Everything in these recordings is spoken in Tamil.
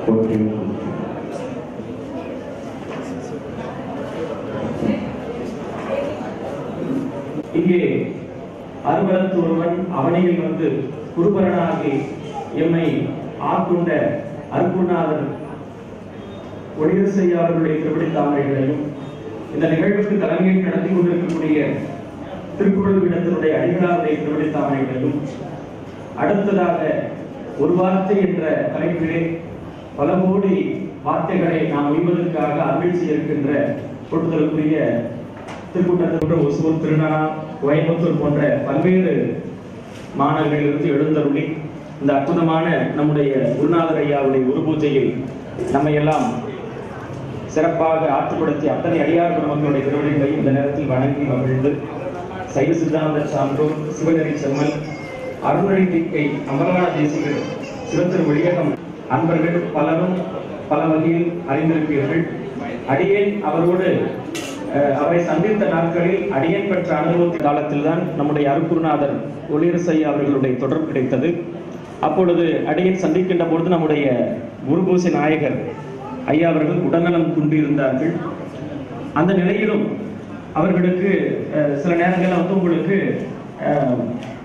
போற்றியும் இங்கே அறுபலத்து ஒருவன் அவனியில் வந்து குருபரனாகி எம்மை ஆட்கொண்ட அருக்குநாதர் ஒளிரசையா அவர்களுடைய திருப்படி தாமரைகளையும் இந்த நிகழ்வுக்கு தலைமையை நடத்தி கொண்டிருக்கக்கூடிய திருக்குறள் இடத்தினுடைய அடிகளாருடைய திருப்படி தாமரைகளையும் அடுத்ததாக ஒரு வார்த்தை என்ற தலைப்பிலே பல கோடி வார்த்தைகளை நாம் உய்வதற்காக அருள் செய்திருக்கின்ற கொடுத்தலுக்குரிய திருக்கூட்டத்தில் ஒசூர் திருநாளா கோயம்புத்தூர் போன்ற பல்வேறு மாணவர்களிலிருந்து எழுந்தருளி இந்த அற்புதமான நம்முடைய குருநாதர் ஐயாவுடைய குரு பூஜையில் நம்மை எல்லாம் சிறப்பாக ஆற்றுப்படுத்திய அத்தனை அடியார் பெருமக்களுடைய திருவடிகளை இந்த நேரத்தில் வணங்கி மகிழ்ந்து சைவ சித்தாந்த சான்றோர் சிவநெறி செம்மல் அருள்மொழி தீக்கை அமரநாத தேசிகர் சிவத்திரு வெளியகம் அன்பர்கள் பலரும் பல வகையில் அறிந்திருப்பீர்கள் அடியேன் அவரோடு அஹ், அவரை சந்தித்த நாட்களில் அடியேன் பெற்ற அனுபவத்தின் காலத்தில்தான் நம்முடைய அருக்குருநாதர் ஒளிரசை அவர்களுடைய தொடர்பு கிடைத்தது அப்பொழுது அடியேன் சந்திக்கின்ற பொழுது நம்முடைய குருபூசி நாயகர் ஐயா அவர்கள் உடல்நலம் குன்றியிருந்தார்கள் அந்த நிலையிலும் அவர்களுக்கு அஹ், சில நேரங்களில் வந்து உங்களுக்கு அஹ்,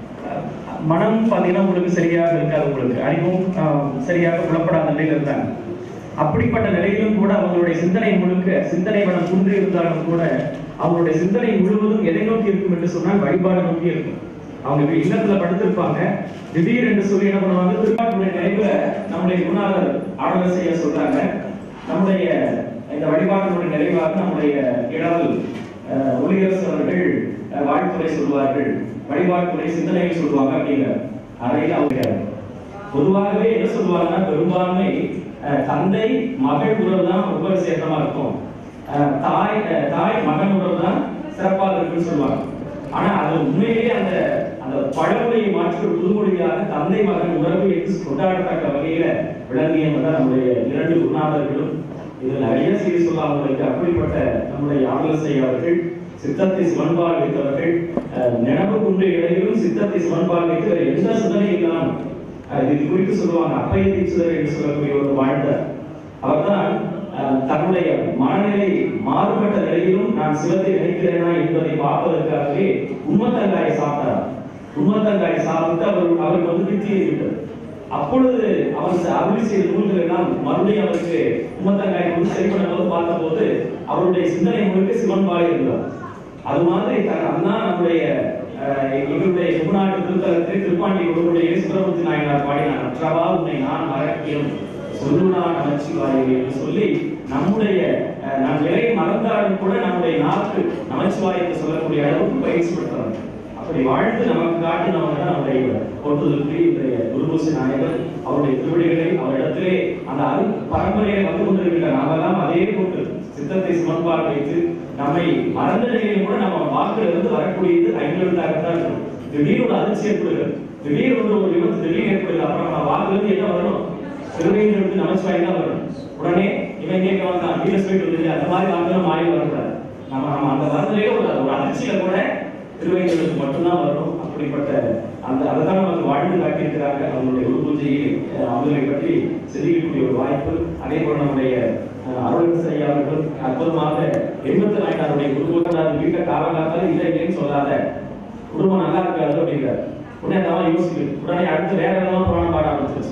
மனம் பார்த்தீங்கன்னா உங்களுக்கு சரியாக இருக்காது உங்களுக்கு அறிவும் அஹ், சரியாக புலப்படாத நிலையில் இருந்தாங்க அப்படிப்பட்ட நிலையிலும் கூட அவங்களுடைய சிந்தனை முழுக்க சிந்தனை வளம் குன்றி இருந்தாலும் கூட அவங்களுடைய சிந்தனை முழுவதும் எதை நோக்கி இருக்கும் என்று சொன்னால் வழிபாடு நோக்கி இருக்கும் அவங்க இப்ப இல்லத்துல படுத்திருப்பாங்க திடீர் என்று சொல்லி என்ன பண்ணுவாங்க திருப்பாட்டுடைய நினைவுல நம்முடைய குணாளர் ஆடல செய்ய சொல்றாங்க நம்முடைய இந்த வழிபாட்டினுடைய நிறைவாக நம்முடைய இடவல் அஹ், ஒளியரசு அவர்கள் அஹ், வாழ்த்துறை சொல்வார்கள் வழிபாட்டுறை சிந்தனையை சொல்லுவாங்க அப்படிங்கிற அறையில் அவங்க பொதுவாகவே என்ன சொல்லுவாங்கன்னா பெரும்பான்மை அஹ், தந்தை மகள் உறவு தான் ரொம்ப விசேஷமா இருக்கும் அஹ், தாய் அஹ், தாய் மகன் உறவு தான் சிறப்பாக இருக்குன்னு சொல்லுவாங்க ஆனா அது உண்மையிலேயே அந்த அந்த பழமொழியை மாற்றி ஒரு புதுமொழியாக தந்தை மகன் உறவு என்று கொண்டாடத்தக்க வகையில விளங்கியவங்க நம்முடைய இரண்டு குருநாதர்களும் இதில் நிறைய செய்தி சொல்லாமலுக்கு அப்படிப்பட்ட நம்முடைய ஆடலசை அவர்கள் சித்தத்தை சிவன்பால் வைத்தவர்கள் அஹ், நினைவு குன்று இடையிலும் சித்தத்தை சிவன்பால் வைத்து வேறு எந்த சிந்தனை இல்லாமல் அஹ், இது குறித்து சொல்லுவாங்க அப்பைய தீட்சிதர் என்று சொல்லக்கூடிய ஒரு வாழ்ந்த அவர்தான் அஹ், தன்னுடைய மனநிலை மாறுபட்ட நிலையிலும் நான் சிவத்தை நினைக்கிறேனா என்பதை பார்ப்பதற்காகவே உண்மத்தங்காயை சாப்பிட்டார் உண்மத்தங்காயை சாப்பிட்டு அவர் அவருக்கு வந்து பித்தியை விட்டது அப்பொழுது அவர் அருள் செய்த நூல்கள் எல்லாம் மறுபடியும் அவருக்கு உம்மத்தங்காய் வந்து சரி பண்ணும்போது பார்த்தபோது அவருடைய சிந்தனை முழுக்க சிவன் பாலை இருந்தார் அது மாதிரி தன் அண்ணா நம்முடைய அஹ், எங்களுடைய சுகுநாட்டு திருத்தலத்தில் திருப்பாண்டி குருவுடைய சுப்பிரமணிய நாயனார் பாடினார் அற்றவா உன்னை நான் மறக்கியும் சொல்லுனா நமச்சிவாயே என்று சொல்லி நம்முடைய அஹ், நம் நிலையை மறந்தாலும் கூட நம்முடைய நாக்கு நமச்சிவாய் என்று சொல்லக்கூடிய அளவுக்கு பயிற்சி பெற்றவர் அப்படி வாழ்ந்து நமக்கு காட்டினவங்க தான் நம்முடைய பொறுத்ததற்கு இன்றைய குருபூசி நாயகர் அவருடைய திருவடிகளை அவரிடத்திலே அந்த அரு பரம்பரையை வந்து கொண்டிருக்கிற நாமெல்லாம் அதே போன்று சித்தத்தை சுமன்பால் வைத்து நம்மை மறந்த நிலையிலும் கூட நம்ம வாக்குல இருந்து வரக்கூடியது ஐம்பெருந்தாகத்தான் இருக்கும் திடீர் ஒரு அதிர்ச்சி ஏற்படுகிறது திடீர் வந்து ஒரு விபத்து திடீர் ஏற்படுது அப்புறம் நம்ம வாக்குல இருந்து என்ன வரணும் திருவையிலிருந்து நமச்சிவாய் தான் வரணும் உடனே இவன் கேட்க வந்தான் வீடு போயிட்டு வந்து அந்த மாதிரி வாக்குல மாறி வரக்கூடாது நம்ம நம்ம அந்த வரதுலயே ஒரு ஒரு அதிர்ச்சியில கூட திருவைகளுக்கு மட்டும்தான் வரும் அப்படிப்பட்ட அந்த அதை தான் நமக்கு வாழ்ந்து காட்டியிருக்கிறாங்க அவங்களுடைய ஒரு பூஜையில் அஹ், அவங்களை பற்றி சிந்திக்கக்கூடிய ஒரு வாய்ப்பு அதே போல நம்முடைய அஹ், அருள் ஐயா அவர்கள் அற்புதமாக எண்பத்தி நாயனாருடைய குடும்பத்தார் வீட்டை காலங்காத்தாலும் இல்லை இல்லைன்னு சொல்லாத குடும்பம் நல்லா இருக்காது அப்படிங்கிறார் உடனே அதான் யோசிக்குது உடனே அடுத்து வேற எல்லாம் புராணம் பாட ஆரம்பிச்சிருச்சு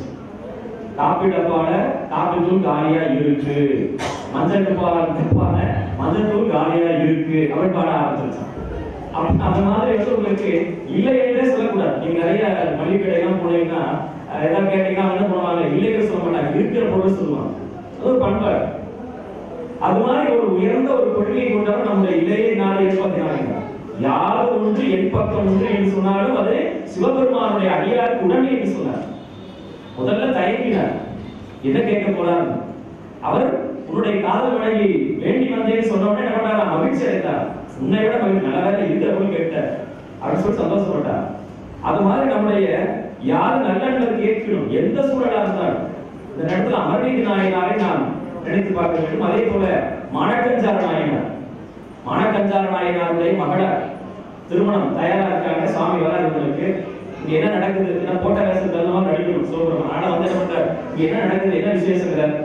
காப்பி டப்பால காப்பி தூள் காலியா இருக்கு மஞ்சள் டப்பால டப்பால மஞ்சள் தூள் காலியா இருக்கு அப்படின்னு பாட ஆரம்பிச்சிருச்சான் அப்ப அந்த மாதிரி வந்து உங்களுக்கு இல்லை என்றே சொல்லக்கூடாது நீங்க நிறைய மளிகை கடையெல்லாம் போனீங்கன்னா அஹ், ஏதாவது கேட்டீங்கன்னா அவங்க என்ன பண்ணுவாங்க இல்லைன்னு சொல்ல மாட்டாங்க இருக்கிற பொருள் சொல்லுவாங்க அது ஒரு பண்பாடு அது மாதிரி ஒரு உயர்ந்த ஒரு கொள்கையை கொண்டவர் நம்முடைய இளைய நாடு எண்பத்தினாங்க யார் ஒன்று என் பக்கம் ஒன்று என்று சொன்னாலும் அது சிவபெருமானுடைய அடியாருக்கு உடனே என்று சொன்னார் முதல்ல தயங்கினார் என்ன கேட்க போறார் அவர் உன்னுடைய காதல் வழங்கி வேண்டி வந்தேன்னு சொன்ன உடனே என்ன பண்ணாரா மகிழ்ச்சி அடைந்தார் உன்னை விட மகிழ்ச்சி நல்ல வேலை இருக்கிறவங்க கேட்டார் அப்படின்னு சொல்லி சந்தோஷப்பட்டார் அது மாதிரி நம்முடைய யார் நல்லெண்ணம் கேட்கணும் எந்த சூழலா இருந்தாலும் இந்த நேரத்தில் அமர்நீதி நாயனாரை நாம் நினைத்து பார்க்க வேண்டும் அதே போல மணக்கஞ்சார நாயனார் மணக்கஞ்சார நாயனாருடைய மகளார் திருமணம் தயாரா இருக்காங்க சாமி வர இவங்களுக்கு இங்க என்ன நடக்குது நான் போட்ட வேஷம் தகுந்த மாதிரி நடிக்கணும் சொல்றோம் ஆனா வந்து என்ன பண்றாரு இங்க என்ன நடக்குது என்ன விசேஷங்கிறார்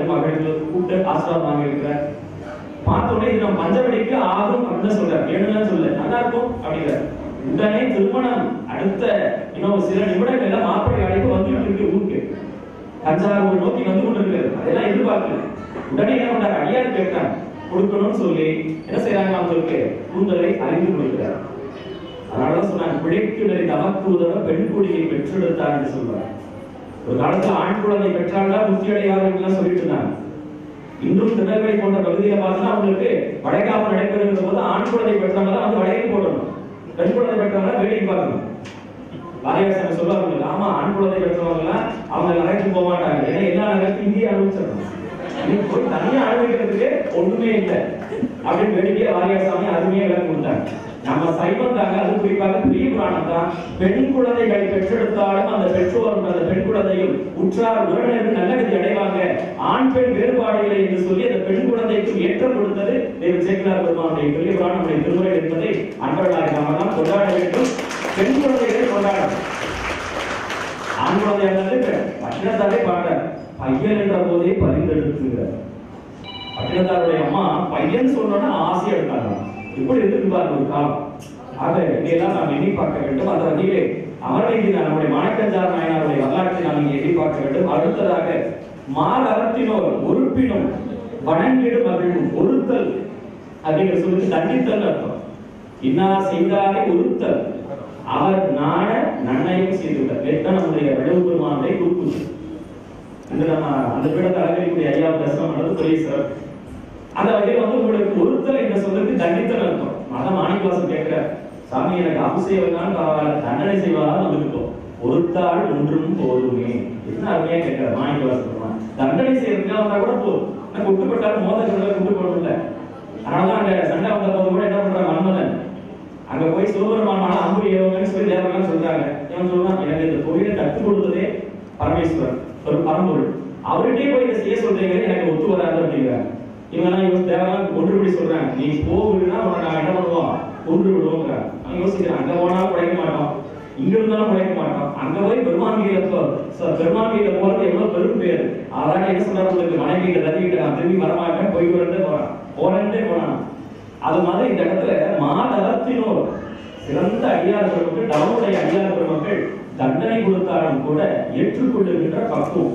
மகளுக்கு கூப்பிட்டு ஆசீர்வாதம் வாங்கி இருக்கிறார் பார்த்த உடனே இது நம்ம பஞ்சவடிக்கு ஆகும் அப்படின்னு சொல்றாரு வேணும்னு சொல்ல நல்லா இருக்கும் அப்படிங்கிறார் உடனே திருமணம் அடுத்த இன்னும் சில நிமிடங்கள்ல மாப்பிள்ளை அழைப்பு வந்துட்டு இருக்கு ஊருக்கு தஞ்சாவூர் நோக்கி வந்து கொண்டிருக்கிறது அதெல்லாம் எதிர்பார்க்கல உடனே என்ன பண்றாரு அடியார் கேட்டாங்க கொடுக்கணும்னு சொல்லி என்ன செய்யறாங்க அவங்களுக்கு கூந்தலை அறிந்து கொடுக்கிறார் அதனாலதான் சொன்னாங்க பிழைக்கு நெறி தமக்கு உதவ பெண் குடியை பெற்றெடுத்தார்னு சொல்றாங்க ஒரு காலத்துல ஆண் குழந்தை பெற்றால்தான் முக்தி அடைவார்கள் சொல்லிட்டு இருந்தாங்க இன்றும் திருநெல்வேலி போன்ற பகுதியில பார்த்தா அவங்களுக்கு வளைகாப்பு நடைபெறுகிற போது ஆண் குழந்தை பெற்றவங்க தான் வந்து வளையல் போடணும் பெண் குழந்தை பெற்றவங்க தான் வேலைக்கு பார்க்கணும் வாரியாசன் சொல்லுவாங்க ஆமா ஆண் குழந்தை பெற்றவங்க எல்லாம் அவங்க நகரத்துக்கு போக மாட்டாங்க ஏன்னா எல்லா நகரத்தையும் இந்திய அனுபவிச்சிடணும் நீ போய் தனியா அனுபவிக்கிறதுக்கு ஒண்ணுமே இல்லை அப்படின்னு வேடிக்கையா வாரியாசாமி அருமையா விளக்கம் கொடுத்தாங்க நம்ம சைவம் தாங்க அது குறிப்பாக பெரிய புராணம் தான் பெண் குழந்தைகளை பெற்றெடுத்தாலும் அந்த பெற்றோரும் அந்த பெண் குழந்தையும் உற்றார் உறவினர்கள் நல்ல கதி அடைவாங்க ஆண் பெண் வேறுபாடு இல்லை என்று சொல்லி அந்த பெண் குழந்தைக்கு ஏற்றம் கொடுத்தது தேவ சேக்கலார் பெருமானுடைய பெரிய புராணமுடைய திருமுறை என்பதை அன்பர்களாக நாம தான் கொண்டாட வேண்டும் பெண் குழந்தைகளை கொண்டாடணும் ஆண் குழந்தை அல்லது பட்டினத்தாரே பாடுறார் பையன் என்ற போதே பரிந்தெடுத்துங்கிறார் பட்டினத்தாருடைய அம்மா பையன் சொன்னோன்னா ஆசை எடுத்தாங்க இப்படி இருக்கு பாருங்க ஒரு காலம் ஆக இதையெல்லாம் நாம் எண்ணி பார்க்க வேண்டும் அந்த வகையிலே அமர்வைக்கு நம்முடைய மாணிக்கஞ்சார் நாயனாருடைய வரலாற்றை நாம் இங்கே எண்ணி பார்க்க வேண்டும் அடுத்ததாக மால் அறத்தினோர் உறுப்பினும் வணங்கிடு மகிழும் ஒருத்தல் அப்படிங்கிற சொல்லுக்கு தண்டித்தல் அர்த்தம் இன்னா செய்தாரை ஒருத்தல் அவர் நாட நன்மையும் செய்துள்ளார் இதுதான் நம்முடைய விளவு பெருமானுடைய குறிப்பு இந்த நம்ம அந்த பீடத்தை அலங்கரிக்கூடிய ஐயா தரிசனம் பண்ணது பெரிய சிறப்பு அந்த வகையில் வந்து உங்களுக்கு ஒருத்தல் என்ற சொல்லுக்கு தண்டித்தல் அர்த்தம் மத மாணிக்கவாசம் கேட்கிற சாமி எனக்கு அபிஷேகம் தான் பரவாயில்ல தண்டனை செய்வதாக வந்திருக்கோம் ஒருத்தாள் ஒன்றும் போதுமே என்ன அருமையா கேட்கிற மாணிக்கவாசம் தண்டனை செய்யறதுக்காக வந்தா கூட போதும் நான் குட்டுப்பட்டாலும் மோதல்களை குட்டு போடணும்ல அதனாலதான் அங்க சண்டை வந்த போது கூட என்ன பண்றாங்க மன்மதன் அங்க போய் சிவபெருமான அம்பு ஏவங்கன்னு சொல்லி தேவர்கள் சொல்றாங்க இவன் சொல்றான் எனக்கு இந்த கோயிலை கற்றுக் கொடுத்ததே பரமேஸ்வரன் ஒரு பரம்பொருள் அவர்கிட்டயே போய் இதை செய்ய சொல்றீங்க எனக்கு ஒத்து வராது அப்படிங்கிறாங்க இவங்க இவன் தேவலாம் ஒன்றுபடி சொல்றாங்க நீ போகுதுன்னா உன்னை நாங்க என்ன பண்ணுவோம் கொன்று விடுவோங்கிறாங்க அவன் யோசிக்கிறான் அங்க போனாலும் உழைக்க மாட்டோம் இங்க இருந்தாலும் உழைக்க மாட்டோம் அங்க போய் பெருமான்மையில பெருமான்மையில போறது எவ்வளவு பெரும் பேர் அதான் என்ன சொல்றாரு உங்களுக்கு மனைவி கிட்ட தள்ளிக்கிட்டு நான் திரும்பி வரமாட்டேன் போய் வரண்டே போறான் போறேன்டே போறான் அது மாதிரி இந்த இடத்துல மாதவத்தினோர் சிறந்த அடியார் பெருமக்கள் டவுனுடைய அடியார் பெருமக்கள் தண்டனை கொடுத்தாலும் கூட ஏற்றுக்கொள்ளுகின்ற பக்குவம்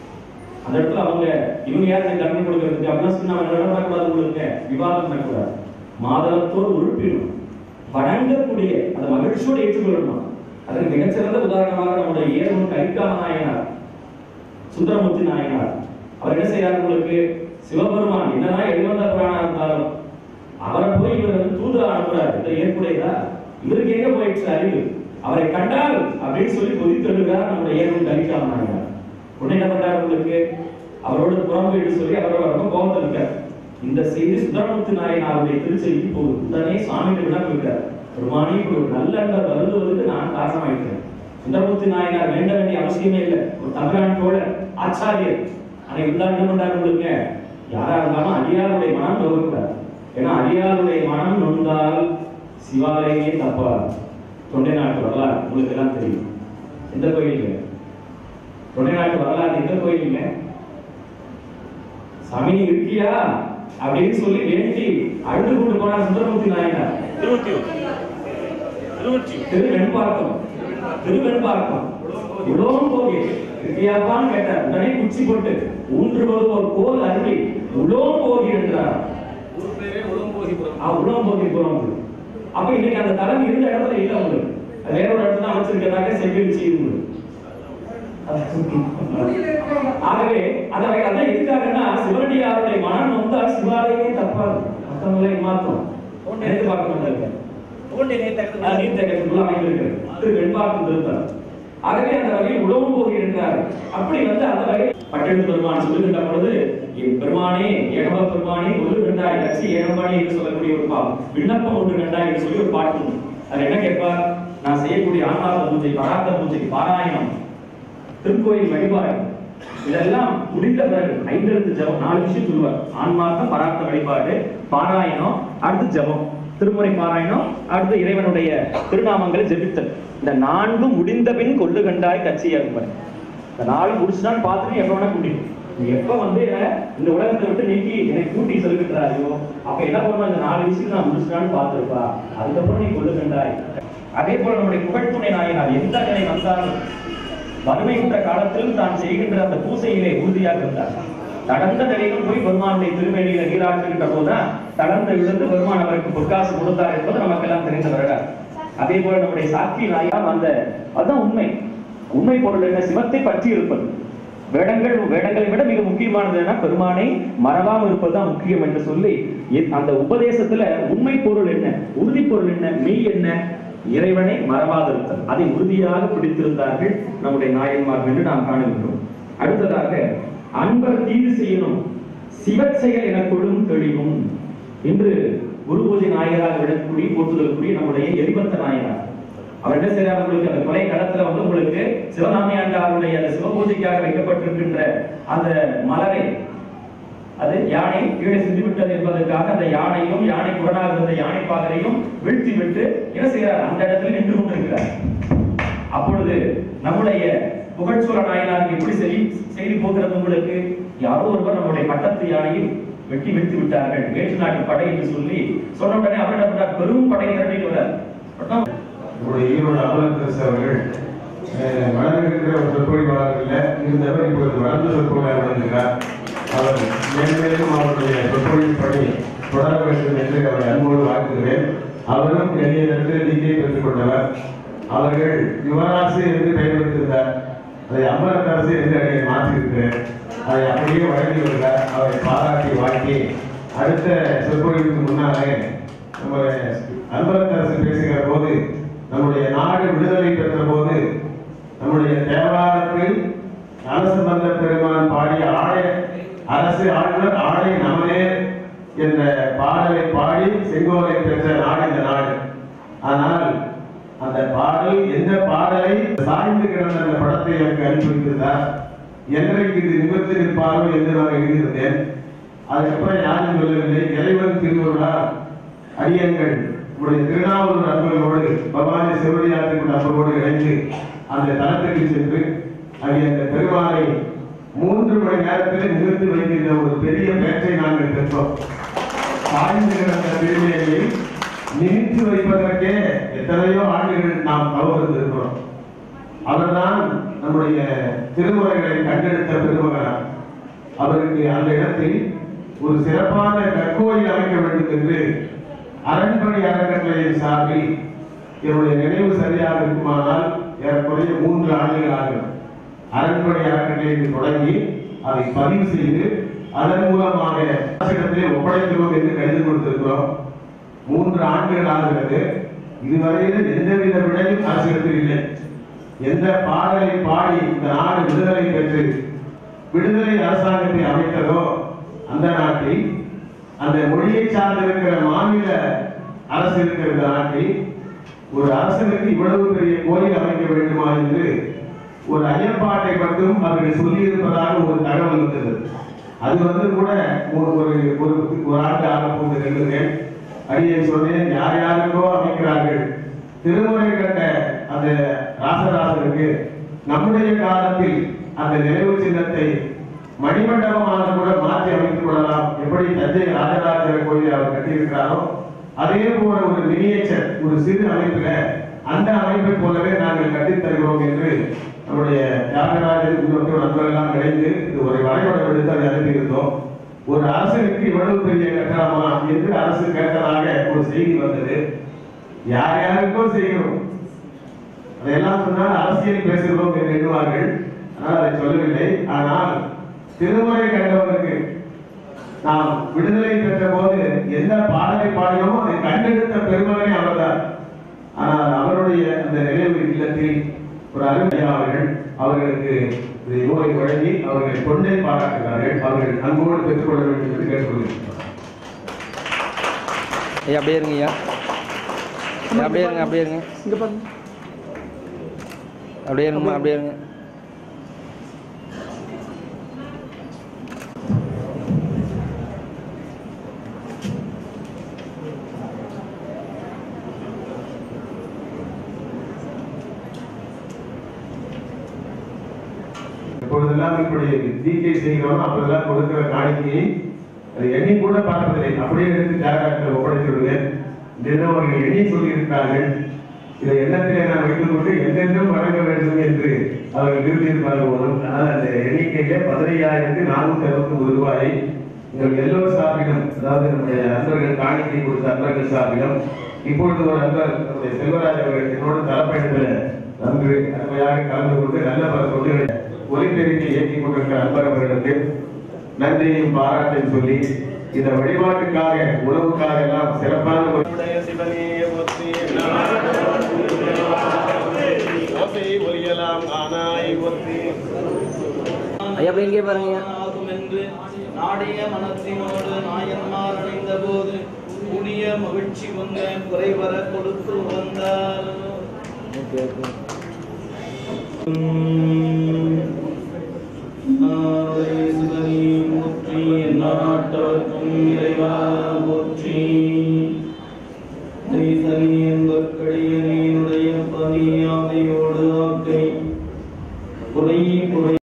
அந்த இடத்துல அவங்க இவங்க யாருக்கு தண்டனை கொடுக்கறதுக்கு அப்படின்னா சொன்னா அவங்க நடக்கூடாது உங்களுக்கு விவாதம் பண்ணக்கூடாது மாதவத்தோர் உறுப்பினும் வணங்கக்கூடிய அந்த மகிழ்ச்சியோடு ஏற்றுக்கொள்ளணும் அதற்கு மிகச்சிறந்த உதாரணமாக நம்முடைய ஏறும் கரிகால நாயனார் சுந்தரமூர்த்தி நாயனார் அவர் என்ன செய்யறாரு உங்களுக்கு சிவபெருமான் என்னதான் எழுவந்த புராணம் இருந்தாலும் அவரை போய் இவர் வந்து தூதரா அனுப்புறாரு இந்த ஏற்புடையதா இவருக்கு எங்க போயிடுச்சு அறிவு அவரை கண்டால் அப்படின்னு சொல்லி கொதித்தெழுகிறார் நம்முடைய ஏறும் கரிகால நாயனார் உடனே என்ன பண்றாரு உங்களுக்கு அவரோட புறம் போயிட்டு சொல்லி அவரோட ரொம்ப கோபத்தில் இருக்கார் இந்த செய்தி சுந்தரமூர்த்தி நாயனாருடைய திருச்செய்திக்கு போகுது உடனே சுவாமி விட போயிருக்கார் பெருமானி இப்படி ஒரு நல்ல அன்பர் வருந்துவதற்கு நான் காரணமாயிருக்கேன் சுந்தரமூர்த்தி நாயனார் வேண்ட வேண்டிய அவசியமே இல்லை ஒரு தமிழ்நாட்டோட ஆச்சாரியர் ஆனா இருந்தாலும் என்ன பண்றாரு உங்களுக்கு யாரா இருந்தாலும் அடியாருடைய மனம் நோகக்கூடாது ஏன்னா அடியாருடைய மனம் நொந்தால் சிவாலயமே தப்பா தொண்டை நாட்டு வரலாறு உங்களுக்கு எல்லாம் தெரியும் எந்த கோயிலுங்க தொண்டை நாட்டு வரலாறு எந்த கோயிலுங்க சாமி நீ இருக்கியா அப்படின்னு சொல்லி வேண்டி அழுது கொண்டு போனார் சுந்தரமூர்த்தி நாயனார் திருவொற்றியூர் திருவொற்றியூர் திருவெண்பாக்கம் திருவெண்பாக்கம் உலோகம் போகி இருக்கியாப்பான்னு கேட்டார் உடனே குச்சி போட்டு ஊன்றுவது ஒரு கோல் அருளி உலோகம் போகி என்றார் ஊர் பேரே உளம்போகிபுரம் ஆ, உலோகம் போகி போறோம் அப்ப இன்னைக்கு அந்த தலம் இருந்த இடத்துல இல்ல உங்களுக்கு அது வேற ஒரு இடத்துல அமைச்சிருக்கிறதாக செவிலிச்சு உங்களுக்கு ஆகவே அந்த வகை அதான் எதுக்காகன்னா சிவனடியாருடைய மனம் வந்தால் சிவாலயமே தப்பாது மற்றவங்களை மாத்தம் எடுத்து பார்க்க மாட்டாங்க பூண்டினை தகுந்த அஹ் நீர்த்தேக்கத்துக்குள்ள அமைந்திருக்கிறது திரு வெண்பாக்கம் திருத்தம் ஆகவே அந்த வகையில் உழவும் போகிறார் அப்படி வந்து அந்த வகை பட்டெழுத்து பெருமான் சொல்லுகின்ற பொழுது என் பெருமானே ஏகம பெருமானே ஒரு கண்டாய் கட்சி ஏகம்பாணி என்று சொல்லக்கூடிய ஒரு பா விண்ணப்பம் ஒன்று கண்டாய் என்று சொல்லி ஒரு பாட்டு உண்டு. அது என்ன கேட்பார் நான் செய்யக்கூடிய ஆன்மார்த்த பூஜை பராத்த பூஜை பாராயணம் திருக்கோயில் வழிபாடு இதெல்லாம் முடிந்த பிறகு ஐந்தெழுத்து ஜபம் நாலு விஷயம் சொல்லுவார் ஆன்மார்த்தம் பரார்த்த வழிபாடு பாராயணம் அடுத்து ஜபம் திருமுறை பாராயணம் அடுத்து இறைவனுடைய திருநாமங்களை ஜெபித்தல் இந்த நான்கும் முடிந்த பின் கொள்ளு கண்டாய் கட்சி அருமன் இந்த நாலு முடிச்சுதான் பார்த்துட்டு எப்ப வேணா கூட்டிட்டு நீ எப்ப வந்து என்ன இந்த உலகத்தை விட்டு நீக்கி என்னை கூட்டி செல்கின்றாயோ அப்ப என்ன பண்ணுவா இந்த நாலு விஷயம் நான் முடிச்சிட்டான்னு பார்த்திருப்பா அதுக்கப்புறம் நீ கொள்ளுகின்றாய் அதே போல நம்முடைய புகழ்த்துணை நாயனார் எந்த நிலை வந்தாலும் வறுமையுற்ற காலத்திலும் தான் செய்கின்ற அந்த பூசையிலே உறுதியாக இருந்தார் தடந்த நிலையிலும் போய் பெருமானுடைய திருமேனியில நீராற்றுகின்ற போதுதான் தடந்த விழுந்து பெருமான் அவருக்கு பொற்காசு கொடுத்தார் என்பது நமக்கெல்லாம் தெரிந்த வருடம் அதே போல நம்முடைய சாட்சி நாயாம் அந்த அதுதான் உண்மை உண்மை பொருள் என்ன சிவத்தை பற்றி இருப்பது வேடங்கள் வேடங்களை விட மிக முக்கியமானது என்ன பெருமானை மறவாம இருப்பதுதான் முக்கியம் என்று சொல்லி இ- அந்த உபதேசத்துல உண்மை பொருள் என்ன உறுதி பொருள் என்ன மெய் என்ன இறைவனை மறவாதிருத்தல் அதை உறுதியாக பிடித்திருந்தார்கள் நம்முடைய நாயன்மார் என்று நாம் காணுகின்றோம் அடுத்ததாக அன்பர் தீது செய்யணும் சிவச் செயல் என கொடும் தெளிவும் இன்று குரு பூஜை நாயகராக விடக்கூடிய போற்றுதலுக்குரிய நம்முடைய எரிபத்த நாயனார் அவர் என்ன செய்யறாரு உங்களுக்கு அந்த கொலை களத்துல வந்து உங்களுக்கு சிவகாமியாண்டாருடைய அந்த சிவபூஜைக்காக வைக்கப்பட்டிருக்கின்ற அந்த மலரை அது யானை கீழே சிந்தி விட்டது என்பதற்காக அந்த யானையும் யானை குடனாக இருந்த யானை பாகரையும் வீழ்த்தி விட்டு என்ன செய்கிறார் அந்த இடத்துல நின்று கொண்டிருக்கிறார் அப்பொழுது நம்முடைய புகழ்ச்சோழ நாயனாருக்கு எப்படி செய்தி செய்தி போகிறது உங்களுக்கு யாரோ ஒருவர் நம்முடைய பட்டத்து யானையில் வெட்டி வெட்டி விட்டார்கள் வேற்று நாட்டு படை என்று சொல்லி சொன்ன உடனே அவரிடம் பெரும் படை திரட்டிட்டு வரார் உடனே நம்முடைய ஈரோடு அமலத்தரசு அவர்கள் அஹ், வளர்கின்ற ஒரு சொற்பொழிவாளர்கள் இருந்தவர் இப்பொழுது வளர்ந்த சொற்பொழிவாளர் வந்திருக்கிறார் அவர் மேன்மேலும் அவருடைய சொற்பொழிவு பணி தொடர வேண்டும் என்று அவரை அன்போடு வாழ்த்துகிறேன் அவரும் எளிய நெருக்கடியை பெற்றுக் கொண்டவர் அவர்கள் யுவராசு என்று பெயர்படுத்தியிருந்தார் அதை அமலத்தரசு என்று அடைய மாற்றியிருக்கிறேன் அதை அப்படியே வழங்கி வருகிறார் அவரை பாராட்டி வாழ்த்தி அடுத்த சொற்பொழிவுக்கு முன்னாலே நம்ம அன்பரசு பேசுகிற போது நம்முடைய நாடு விடுதலை பெற்ற போது நம்முடைய தேவாரத்தில் அரசமந்த பெருமான் பாடிய ஆடை அரசு ஆளுநர் ஆடை நமனே என்ற பாடலை பாடி செங்கோலை பெற்ற நாடு இந்த நாடு ஆனால் அந்த பாடல் எந்த பாடலை சாய்ந்து கிடந்த அந்த படத்தை எனக்கு அனுப்பி வைத்திருந்தார் என்றைக்கு இது நிமிர்ந்து நிற்பாரோ என்று நான் எழுதியிருந்தேன் அதுக்கப்புறம் யாரும் சொல்லவில்லை இறைவன் திருவருளால் அடியங்கள் உடைய திருநாவூர் அன்பர்களோடு பவானி செவடியாற்றின் அன்பரோடு இணைந்து அந்த தளத்துக்கு சென்று அங்கே அந்த பெருமானை மூன்று மணி நேரத்தில் நிறுத்தி வைக்கின்ற ஒரு பெரிய பேச்சை நாங்கள் பெற்றோம் சாய்ந்து கிடந்த திருமையை நிமித்து வைப்பதற்கே எத்தனையோ ஆண்டுகள் நாம் தவறிருக்கிறோம் அவர்தான் நம்முடைய திருமுறைகளை கண்டெடுத்த பெருமகனார் அவருக்கு அந்த இடத்தில் ஒரு சிறப்பான கற்கோயில் அமைக்க வேண்டும் என்று அரண்மனை அறக்கட்டளையின் சார்பில் என்னுடைய நினைவு சரியாக இருக்குமானால் ஏறக்குறைய மூன்று ஆண்டுகள் ஆகும் அரண்மனை அறக்கட்டளையில் தொடங்கி அதை பதிவு செய்து அதன் மூலமாக அரசிடத்திலே ஒப்படைக்கிறோம் என்று கடிதம் கொடுத்திருக்கிறோம் மூன்று ஆண்டுகள் ஆகிறது இதுவரையில் எந்தவித விடையும் அரசிடத்தில் இல்லை எந்த பாடலை பாடி இந்த நாடு விடுதலை பெற்று விடுதலை அரசாங்கத்தை அமைத்ததோ அந்த நாட்டில் அந்த மொழியை சார்ந்திருக்கிற மாநில அரசு இருக்கிற இந்த நாட்டில் ஒரு அரசனுக்கு இவ்வளவு பெரிய கோயில் அமைக்க வேண்டுமா என்று ஒரு ஐயப்பாட்டை மட்டும் அவர்கள் சொல்லியிருப்பதாக ஒரு தகவல் இருந்தது அது வந்து கூட ஒரு ஒரு ஒரு ஒரு ஆண்டு ஆக போகுது எழுதுகிறேன் அடியை சொன்னேன் யார் யாருக்கோ அமைக்கிறார்கள் திருமுறை கண்ட அந்த ராசராசருக்கு நம்முடைய காலத்தில் அந்த நினைவு சின்னத்தை மணிமண்டபமாக கூட மாற்றி அமைத்துக் கொள்ளலாம் எப்படி தஞ்சை ராஜராஜர் கோயிலை அவர் கட்டியிருக்கிறாரோ அதே போல ஒரு மினியேச்சர் ஒரு சிறு அமைப்புல அந்த அமைப்பை போலவே நாங்கள் கட்டித் தருகிறோம் என்று நம்முடைய தியாகராஜர் மற்றும் நண்பர்களெல்லாம் இணைந்து இது ஒரு வரைபடம் எடுத்து அதை அனுப்பியிருந்தோம் ஒரு அரசனுக்கு இவ்வளவு பெரிய கட்டணமா என்று அரசு கேட்டதாக ஒரு செய்தி வந்தது யார் யாருக்கோ செய்கிறோம் அதையெல்லாம் சொன்னால் அரசியல் பேசுகிறோம் என்று எண்ணுவார்கள் ஆனால் அதை சொல்லவில்லை ஆனால் திருமுறை கண்டவருக்கு நாம் விடுதலை பெற்ற போது எந்த பாடலை பாடினோமோ அதை கண்டெடுத்த பெருமகனே அவர்தான் ஆனால் அவருடைய அந்த நினைவு இல்லத்தில் ஒரு அருமையா அவர்கள் அவர்களுக்கு இதை நூலை வழங்கி அவர்களை கொண்டே பாராட்டுகிறார்கள் அவர்கள் அன்போடு பெற்றுக்கொள்ள வேண்டும் என்று கேட்டுக்கொள்கிறேன் ஐயா அப்படியே இருங்க ஐயா ஐயா, அப்படியே இருங்க அப்படியே இருங்க இங்க பாருங்க அப்படியே இருங்கம்மா அப்படியே இருங்க இப்பொழுதெல்லாம் இப்படி தீக்கை செய்கிறோம் அப்பெல்லாம் கொடுக்கிற காணிக்கையை அதை எண்ணி கூட பார்ப்பதில்லை அப்படியே எடுத்து ஜாகாரத்தில் ஒப்படைத்து விடுவேன் தினம் அவர்கள் எண்ணி சொல்லியிருக்கிறார்கள் இதை எண்ணத்திலே நான் வைத்துக் கொண்டு எந்தெந்தும் வழங்க வேண்டும் என்று அவர்கள் விரும்பியிருப்பார்கள் போலும் ஆனால் அந்த எண்ணிக்கையிலே பதினையாயிரத்தி நானூத்தி அறுபத்தி ஒன்பது ரூபாயை எங்கள் எல்லோர் சார்பிலும் அதாவது நம்முடைய நண்பர்கள் காணிக்கை கொடுத்த நண்பர்கள் சார்பிலும் இப்பொழுது ஒரு நண்பர் நம்முடைய செல்வராஜ் அவர்கள் என்னோட தலைப்பயணத்தில் நன்கு அருமையாக கலந்து கொண்டு நல்ல பல தொண்டுகளை ஒலிபெருக்கை இயக்கிக் கொண்டிருக்கிற நண்பர் அவர்களுக்கு நன்றியையும் பாராட்டையும் சொல்லி இந்த வழிபாட்டுக்காக உணவுக்காக எல்லாம் சிறப்பான ஒரு ஓசை ஒலியலாம் ஆனாய் ஒத்தி ஐயா அப்படியே இங்கே பாருங்க ஐயா. ஆகும் என்று நாடிய மனத்தினோடு நாயன்மார் அடைந்த போது கூடிய மகிழ்ச்சி கொண்ட குறைவர கொடுத்து வந்தார் ஓகே ஓகே போற்றி நாட்டவர்க்கும் இறைவா போற்றி சனி என்பற்கடியனுடைய பணியாதையோடு ஆக்கை குறை குறை